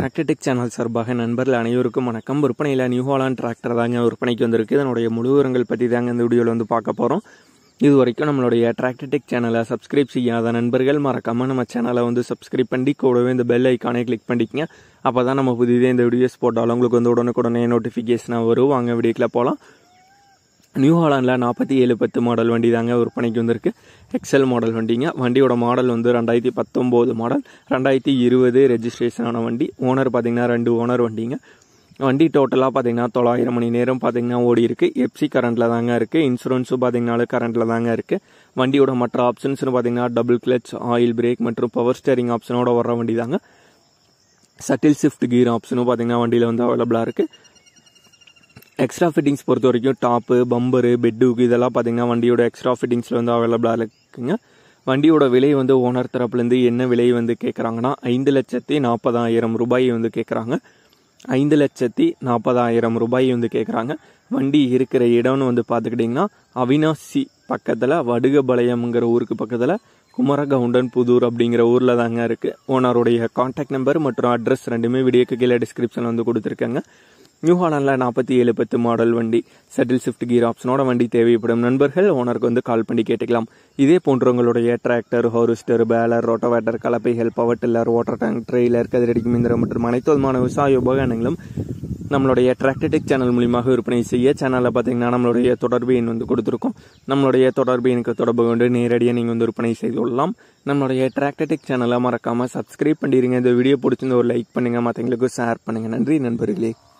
Tractor Tech channel சார்பாக நண்பர்கள் அனைவருக்கும் வணக்கம் விற்பனையில் நியூ ஹாலாண்ட் டிராக்டர் தாங்க விற்பனைக்கு வந்திருக்கு இதனுடைய முழு விவரங்கள் பற்றி தாங்க இந்த வீடியோவில் வந்து பார்க்க போகிறோம் இது வரைக்கும் நம்மளுடைய டிராக்டர்டெக் சேனலை சப்ஸ்கிரைப் செய்யாத நண்பர்கள் மறக்காமல் நம்ம சேனலை வந்து சப்ஸ்கிரைப் பண்ணி கூடவே இந்த பெல் ஐக்கானே கிளிக் பண்ணிக்கங்க அப்போ தான் நம்ம புதிதே இந்த வீடியோஸ் போட்டாலும் உங்களுக்கு வந்து உடனுக்குடனே நோட்டிஃபிகேஷனாக வரும் வாங்க வீடியோக்குள்ள போகலாம் நியூ ஹாலாண்டில் நாற்பத்தி ஏழு பத்து மாடல் வண்டி தாங்க விற்பனைக்கு வந்திருக்கு எக்ஸல் மாடல் வண்டிங்க வண்டியோட மாடல் வந்து ரெண்டாயிரத்தி பத்தொம்போது மாடல் ரெண்டாயிரத்தி இருபது ரெஜிஸ்ட்ரேஷன் ஆன வண்டி ஓனர் பார்த்தீங்கன்னா ரெண்டு ஓனர் வண்டிங்க வண்டி டோட்டலாக பார்த்தீங்கன்னா தொள்ளாயிரம் மணி நேரம் பார்த்தீங்கன்னா ஓடி இருக்கு எஃப்சி கரண்ட்டில் தாங்க இருக்குது இன்சூரன்ஸும் பார்த்தீங்கன்னாலும் கரண்ட்டில் தாங்க இருக்குது வண்டியோட மற்ற ஆப்ஷன்ஸ்னு பார்த்தீங்கன்னா டபுள் கிளச் ஆயில் பிரேக் மற்றும் பவர் ஸ்டேரிங் ஆப்ஷனோட வர்ற வண்டி தாங்க சட்டில் ஷிஃப்ட் கீர் ஆப்ஷனும் பார்த்தீங்கன்னா வண்டியில் வந்து அவைலபிளாக இருக்குது எக்ஸ்ட்ரா ஃபிட்டிங்ஸ் பொறுத்த வரைக்கும் டாப்பு பம்பரு பெட்டுக்கு இதெல்லாம் பார்த்தீங்கன்னா வண்டியோட எக்ஸ்ட்ரா ஃபிட்டிங்ஸில் வந்து அவைலபிளாக இருக்குங்க வண்டியோட விலை வந்து ஓனர் தரப்புலேருந்து என்ன விலை வந்து கேட்குறாங்கன்னா ஐந்து லட்சத்தி நாற்பதாயிரம் ரூபாய் வந்து கேட்குறாங்க ஐந்து லட்சத்தி நாற்பதாயிரம் ரூபாய் வந்து கேட்குறாங்க வண்டி இருக்கிற இடம்னு வந்து பார்த்துக்கிட்டிங்கன்னா அவினாசி பக்கத்தில் வடுகபாளையம்ங்கிற ஊருக்கு பக்கத்தில் குமரகவுண்டன் புதூர் அப்படிங்கிற ஊரில் தாங்க இருக்குது ஓனருடைய காண்டாக்ட் நம்பர் மற்றும் அட்ரஸ் ரெண்டுமே வீடியோக்கு கீழே டிஸ்கிரிப்ஷனில் வந்து கொடுத்துருக்காங்க நியூ ஹாலாண்டில் நாற்பத்தி ஏழு பத்து மாடல் வண்டி செட்டில் ஷிஃப்ட் கீர் ஆப்ஷனோட வண்டி தேவைப்படும் நண்பர்கள் ஓனருக்கு வந்து கால் பண்ணி கேட்டுக்கலாம் இதே போன்றவங்களுடைய டிராக்டர் ஹார்வெஸ்டர் பேலர் ரோட்டோவேட்டர் கலப்பைகள் power tiller water tank trailer கதிரடி மிந்திரம் மற்றும் அனைத்து விதமான விவசாய உபகரணங்களும் நம்மளுடைய டிராக்டர்டெக் சேனல் மூலியமாக விற்பனை செய்ய சேனலில் பார்த்தீங்கன்னா நம்மளுடைய தொடர்பு எண் வந்து கொடுத்துருக்கோம் நம்மளுடைய தொடர்பு எனக்கு தொடர்பு கொண்டு நேரடியாக நீங்கள் வந்து விற்பனை செய்து கொள்ளலாம் நம்மளுடைய டிராக்டர்டெக் சேனலை மறக்காமல் சப்ஸ்கிரைப் பண்ணிடுங்க இந்த வீடியோ பிடிச்சிருந்த ஒரு லைக் பண்ணுங்கள் மற்றவங்களுக்கு ஷேர் பண்ணுங்கள் நன்றி நண்பர்களே